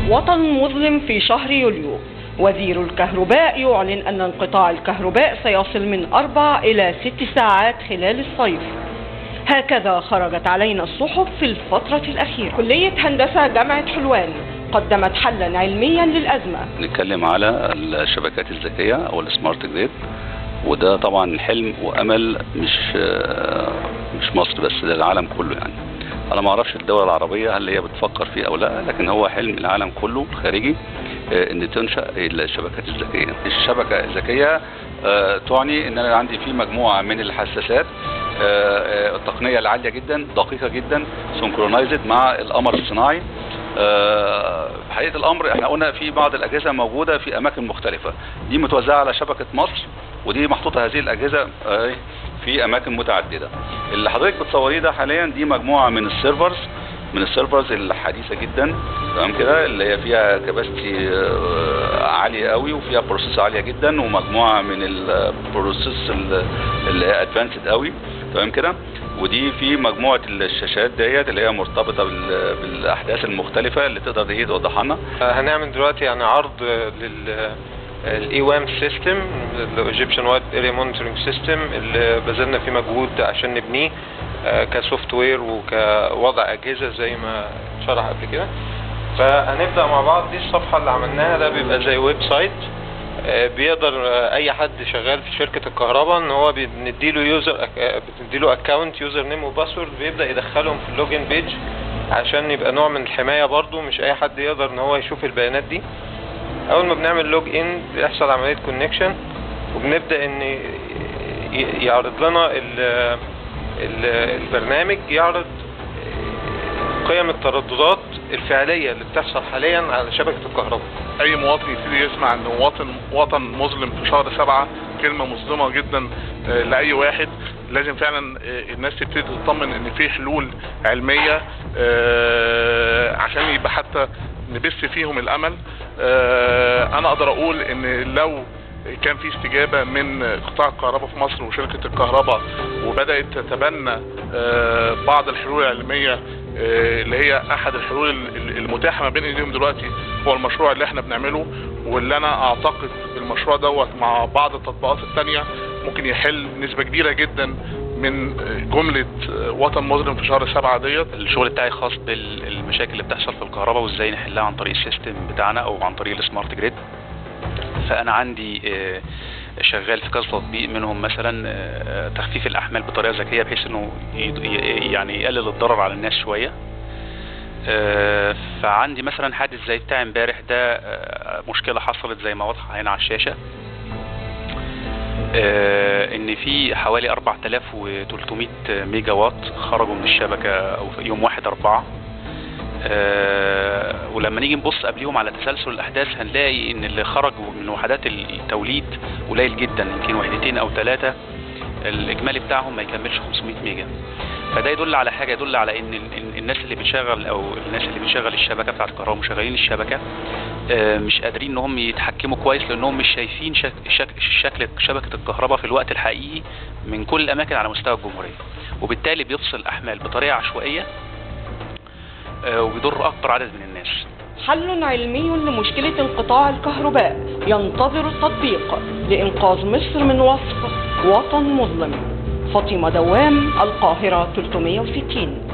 وطن مظلم في شهر يوليو وزير الكهرباء يعلن أن انقطاع الكهرباء سيصل من أربع إلى ست ساعات خلال الصيف هكذا خرجت علينا الصحف في الفترة الأخيرة كلية هندسة جامعة حلوان قدمت حلا علميا للأزمة نتكلم على الشبكات الذكية أو السمارت جريد وده طبعا حلم وأمل مش مش مصر بس ده العالم كله يعني أنا ما أعرفش الدول العربية هل هي بتفكر فيه أو لا لكن هو حلم العالم كله الخارجي آه، ان تنشا الشبكات الذكيه الشبكه الذكيه آه، تعني ان انا عندي في مجموعه من الحساسات آه، آه، التقنيه العاليه جدا دقيقه جدا سنكرونايزد مع القمر الصناعي آه، في حقيقه الامر احنا قلنا في بعض الاجهزه موجوده في اماكن مختلفه دي متوزعه على شبكه مصر ودي محطوطه هذه الاجهزه آه، في اماكن متعدده اللي حضرتك بتصوريه ده حاليا دي مجموعه من السيرفرز من السيرفرز الحديثه جدا تمام كده اللي هي فيها كباستي عاليه قوي وفيها بروسيس عاليه جدا ومجموعه من البروسيس اللي هي ادفانسد قوي تمام كده ودي في مجموعه الشاشات ديت اللي هي مرتبطه بال- بالاحداث المختلفه اللي تقدر هي توضحها لنا هنعمل دلوقتي يعني عرض لل الاي وام سيستم الايجيبشن وايد اريا مونيتورنج سيستم اللي بذلنا فيه مجهود عشان نبنيه آه، كسوفت وير وكوضع اجهزه زي ما شرح قبل كده فهنبدا مع بعض دي الصفحه اللي عملناها ده بيبقى زي ويب سايت آه، بيقدر آه، اي حد شغال في شركه الكهرباء ان هو بنديله يوزر بنديله اكونت يوزر نيم وباسورد بيبدا يدخلهم في اللوجن بيج عشان يبقى نوع من الحمايه برضو مش اي حد يقدر ان هو يشوف البيانات دي اول ما بنعمل لوج ان بيحصل عمليه كونكشن وبنبدا ان ي- يعرض لنا ال- ال- البرنامج يعرض قيم الترددات الفعليه اللي بتحصل حاليا على شبكه الكهرباء اي مواطن يبتدي يسمع ان وطن وطن مظلم في شهر سبعة كلمة مظلمة جدا آه، لأي واحد لازم فعلا آه، الناس تبتدي تطمن ان في حلول علمية آه، عشان يبقى حتى نبث فيهم الامل آه، انا اقدر اقول ان لو كان في استجابة من قطاع الكهرباء في مصر وشركة الكهرباء وبدأت تتبنى آه، بعض الحلول العلمية آه، اللي هي احد الحلول ال- المتاحة ما بين ايديهم دلوقتي هو المشروع اللي احنا بنعمله واللي انا اعتقد المشروع دوت مع بعض التطبيقات التانية ممكن يحل نسبة كبيرة جدا من آه، جملة آه، وطن مظلم في شهر سبعة ديت الشغل بتاعي خاص بالمشاكل اللي بتحصل في الكهرباء وازاي نحلها عن طريق السيستم بتاعنا او عن طريق السمارت جريد فانا عندي آه، شغال في كذا تطبيق منهم مثلا آه، تخفيف الاحمال بطريقه ذكيه بحيث انه ي- ي- يعني يقلل الضرر على الناس شويه آه، فعندي مثلا حادث زي بتاع امبارح ده آه، مشكله حصلت زي ما واضحه هنا على الشاشه آه، ان في حوالي 4300 ميجا وات خرجوا من الشبكه أو في يوم 1 4 آه، ولما نيجي نبص قبليهم على تسلسل الاحداث هنلاقي ان اللي خرجوا من وحدات التوليد قليل جدا يمكن وحدتين او ثلاثه الاجمالي بتاعهم ما يكملش 500 ميجا فده يدل على حاجه يدل على ان ال- ال- الناس اللي بتشغل او الناس اللي بتشغل الشبكه بتاعت الكهرباء مشغلين الشبكه آه، مش قادرين ان هم يتحكموا كويس لانهم مش شايفين شك شك شكل شبكه الكهرباء في الوقت الحقيقي من كل الاماكن على مستوى الجمهوريه وبالتالي بيفصل الاحمال بطريقه عشوائيه آه، وبيضر اكبر عدد من الناس حل علمي لمشكلة انقطاع الكهرباء ينتظر التطبيق لإنقاذ مصر من وصف وطن مظلم فاطمة دوام القاهرة 360